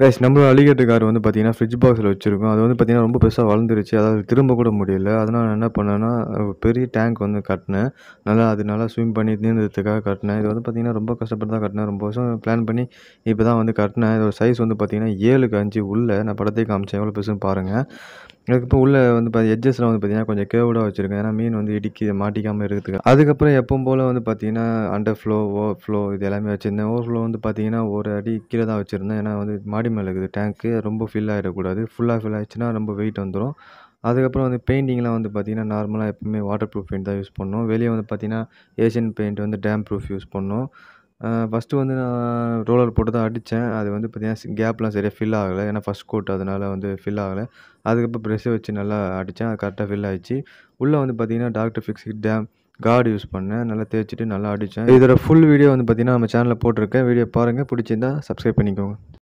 guys நம்ம alligator car வந்து பார்த்தீங்கன்னா ஃப்ரிட்ஜ் பாக்ஸில் வச்சுருக்கோம் அது வந்து பார்த்தீங்கன்னா ரொம்ப பெருசாக வளர்ந்துருச்சு அதாவது திரும்ப கூட முடியல அதனால் நான் என்ன பண்ணேன்னா ஒரு பெரிய டேங்க் வந்து கட்டினேன் நல்லா அது நல்லா ஸ்விம் பண்ணி நீந்ததுக்காக கட்டினேன் இது வந்து பார்த்தீங்கன்னா ரொம்ப கஷ்டப்பட்டு தான் கட்டினேன் ரொம்ப வருஷம் பிளான் பண்ணி இப்போ தான் வந்து கட்டினேன் இதோட சைஸ் வந்து பார்த்தீங்கன்னா ஏழுக்கு அஞ்சு உள்ள நான் படத்தை காமிச்சேன் எவ்வளோ பெருசுன்னு பாருங்கள் அதுக்கப்புறம் உள்ளே வந்து இப்போ எட்ஜஸ்லாம் வந்து பார்த்தீங்கன்னா கொஞ்சம் கேர்வ்டாக வச்சுருக்கேன் ஏன்னா மீன் வந்து இடிக்கி மாட்டிக்காமல் இருக்கிறதுக்கு அதுக்கப்புறம் எப்பவும் போல் வந்து பார்த்தீங்கன்னா அண்டர் ஃப்ளோ ஓவர் ஃப்ளோ இது எல்லாமே வச்சுருந்தேன் ஓவர் ஃப்ளோ வந்து பார்த்தீங்கன்னா ஒரு அடி கீழே தான் வச்சுருந்தேன் ஏன்னா வந்து மாடி மேலே இருக்குது டேங்க்கு ரொம்ப ஃபில் ஆகிடக்கூடாது ஃபுல்லாக ஃபில் ஆயிடுச்சுன்னா ரொம்ப வெயிட் வந்துடும் அதுக்கப்புறம் வந்து பெயிண்டிங்லாம் வந்து பார்த்தீங்கன்னா நார்மலாக எப்பவுமே வாட்டர் ப்ரூஃப் பெயிண்ட் தான் யூஸ் பண்ணோம் வெளியே வந்து பார்த்தீங்கன்னா ஏஷியன் பெயிண்ட் வந்து டேம் ப்ரூஃப் யூஸ் பண்ணோம் ஃபஸ்ட்டு வந்து நான் ரோலர் போட்டு தான் அடித்தேன் அது வந்து பார்த்தீங்கன்னா கேப்லாம் சரியாக ஃபில் ஆகலை ஏன்னா ஃபஸ்ட் கோட் அதனால் வந்து ஃபில் ஆகலை அதுக்கப்புறம் ப்ரெஷ்ஷை வச்சு நல்லா அடித்தேன் அது கரெக்டாக ஃபில் ஆயிடுச்சு உள்ளே வந்து பார்த்தீங்கன்னா Doctor Fixit damp guard use பண்ணேன் நல்லா தேய்ச்சிட்டு நல்லா அடித்தேன் இதோட ஃபுல் வீடியோ வந்து பார்த்தீங்கன்னா நம்ம சேனலில் போட்டிருக்கேன் வீடியோ பாருங்கள் பிடிச்சிருந்தா சப்ஸ்கிரைப் பண்ணிக்கோங்க